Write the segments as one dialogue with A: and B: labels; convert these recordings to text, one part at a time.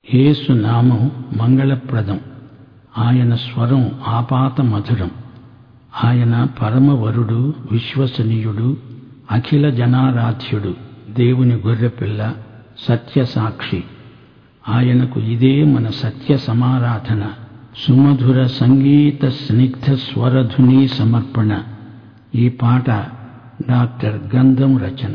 A: యేసు నామం మంగళప్రదం ఆయన స్వరం ఆపాత మధురం ఆయన పరమవరుడు విశ్వసనీయుడు అఖిల జనారాధ్యుడు దేవుని గొర్రెపిల్ల సత్య సాక్షి ఆయనకు ఇదే మన సత్య సమారాధన సుమధుర సంగీత స్నిగ్ధ స్వరధుని సమర్పణ ఈ పాట డాక్టర్ గంధం రచన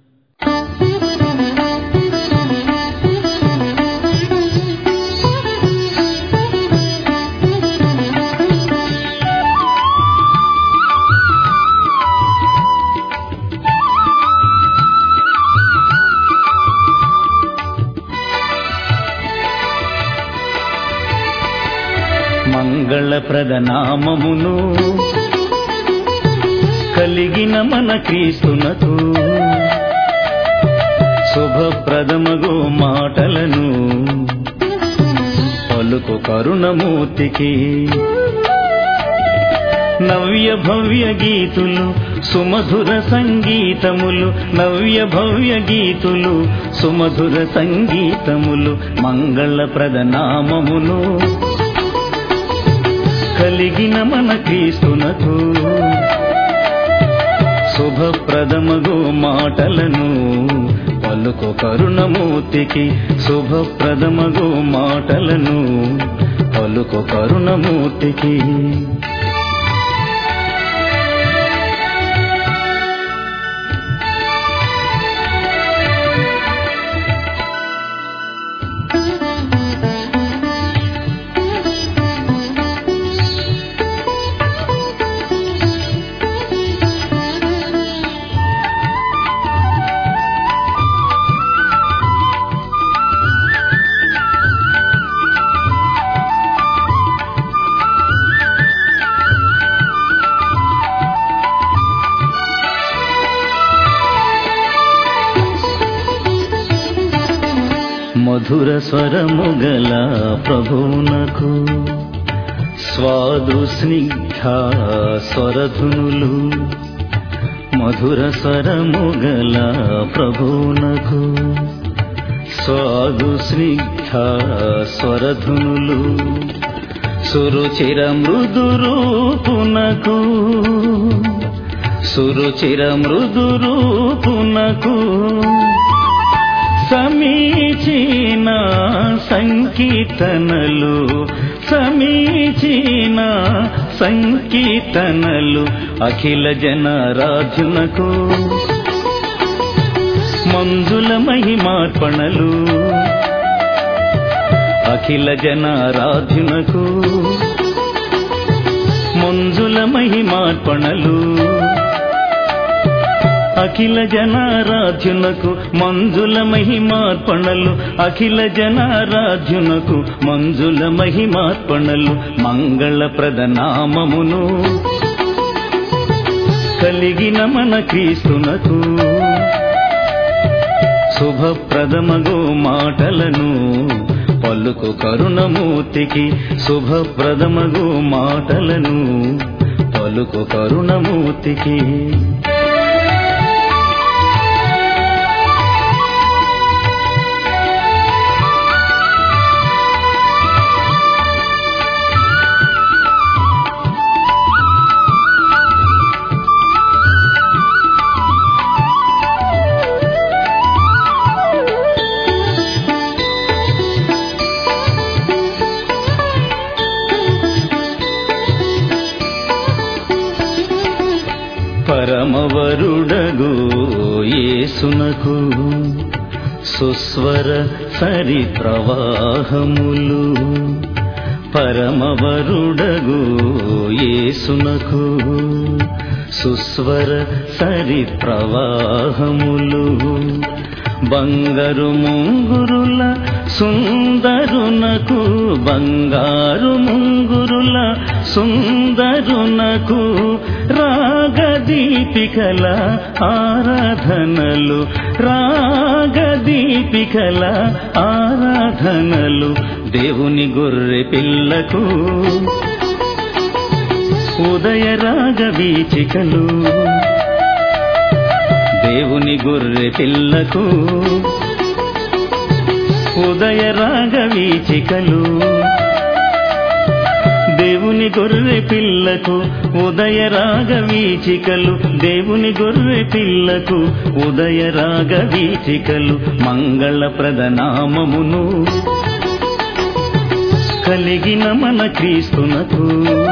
B: మంగళప్రద నామమును కలిగిన మన క్రీస్తునకు శుభప్రదమగు మాటలను పలుకు కరుణమూర్తికి నవ్య భవ్య గీతులు సుమధుర సంగీతములు నవ్య భవ్య గీతులు సుమధుర సంగీతములు మంగళప్రద నామమును కలిగిన మన క్రీస్తునకు శుభప్రదమగు మాటలను పలుకు కరుణమూర్తికి శుభప్రదమగు మాటలను పలుకు కరుణమూర్తికి మధుర స్వరము గల ప్రభువునకు స్వాదు స్నిగ్ధ స్వరధునులు మధుర స్వరము గల ప్రభువునకు స్వాదు స్నిగ్ధ స్వరధునులు సురుచిర మృదురూపునకు సురుచిర మృదురూపునకు సమీచీన సంకీర్తనలు సమీచీన సంకీర్తనలు అఖిల జనరాజునకు మంజుల మహిమార్పణలు అఖిల జనారాధ్యునకు మంజుల మహిమార్పణలు అఖిల జనారాధ్యునకు మంజుల మహిమార్పణలు అఖిల జనారాధ్యునకు మంజుల మహిమార్పణలు మంగళప్రద నామమును కలిగిన మన క్రీస్తునకు శుభప్రదమగు మాటలను పలుకు కరుణమూర్తికి శుభప్రదమగు మాటలను పలుకు కరుణమూర్తికి పరమవరుడగు యేసునకు సుస్వర సరి ప్రవాహములు పరమవరుడగు యేసునకు సుస్వర సరి ప్రవాహములు బంగారు ముంగురుల సుందరునకు బంగారు ముంగురుల సుందరునకు రాగదీపికల ఆరాధనలు రాగదీపికల ఆరాధనలు దేవుని గొర్రె పిల్లకు ఉదయ రాగవీచికలు దేవుని గొర్రె పిల్లకు ఉదయ రాగ వీచికలు దేవుని గొర్రె పిల్లకు ఉదయ రాగ వీచికలు దేవుని గొర్రె పిల్లకు ఉదయ రాగ వీచికలు మంగళప్రద నామమును కలిగిన మన క్రీస్తునకు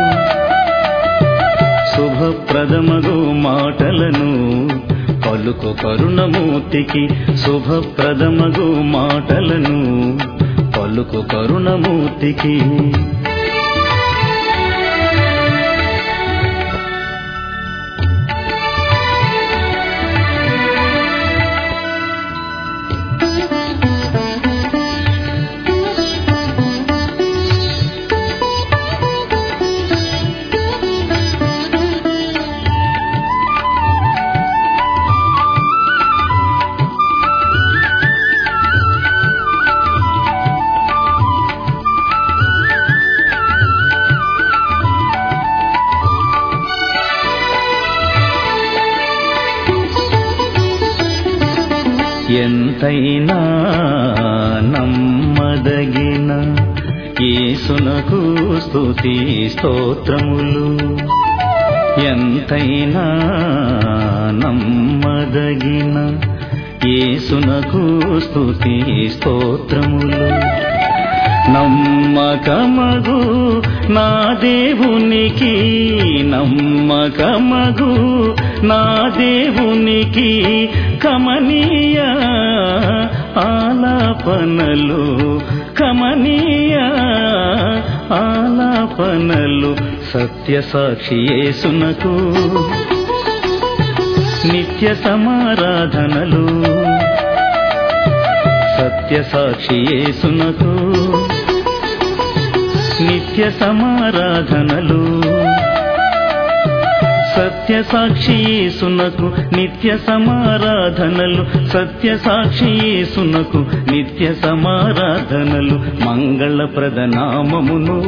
B: శుభప్రదమగు మాటలను పలుకు కరుణమూర్తికి శుభప్రదమగు మాటలను పలుకు కరుణమూర్తికి ఎంతైనా నమ్మదగిన యేసునకు స్తుతి స్తోత్రములు ఎంతైనా నమ్మదగిన యేసునకు స్తుతి స్తోత్రములు నమ్మకమగు నా దేవునికి నమ్మకమగు నా దేవునికి కమనీయ ఆలాపనలు కమనీయ ఆలాపనలు సత్య సాక్షి యేసునకు నిత్య సమారాధనలు సత్య సాక్షి యేసునకు నిత్య సమారాధనలు సత్య సాక్షి యేసునకు నిత్య సమారాధనలు సత్య సాక్షి యేసునకు నిత్య సమారాధనలు మంగళప్రద నామమును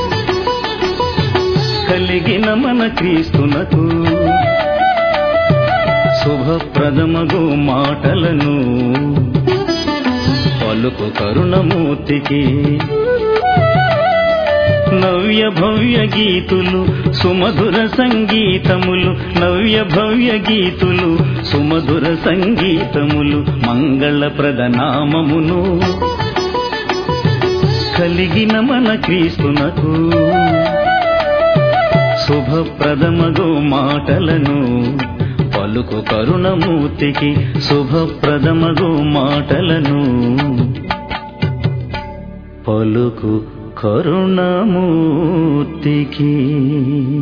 B: కలిగిన మన క్రీస్తునకు శుభప్రదమగు మాటలను పలుకు కరుణమూర్తికి నవ్య భవ్య గీతులు సుమధుర సంగీతములు నవ్య భవ్య గీతులు సుమధుర సంగీతములు మంగళప్రద నామమును కలిగిన మన క్రీస్తునకు శుభప్రదమగు మాటలను పలుకు కరుణమూర్తికి శుభప్రదమగు మాటలను పలుకు కరుణమూర్తికి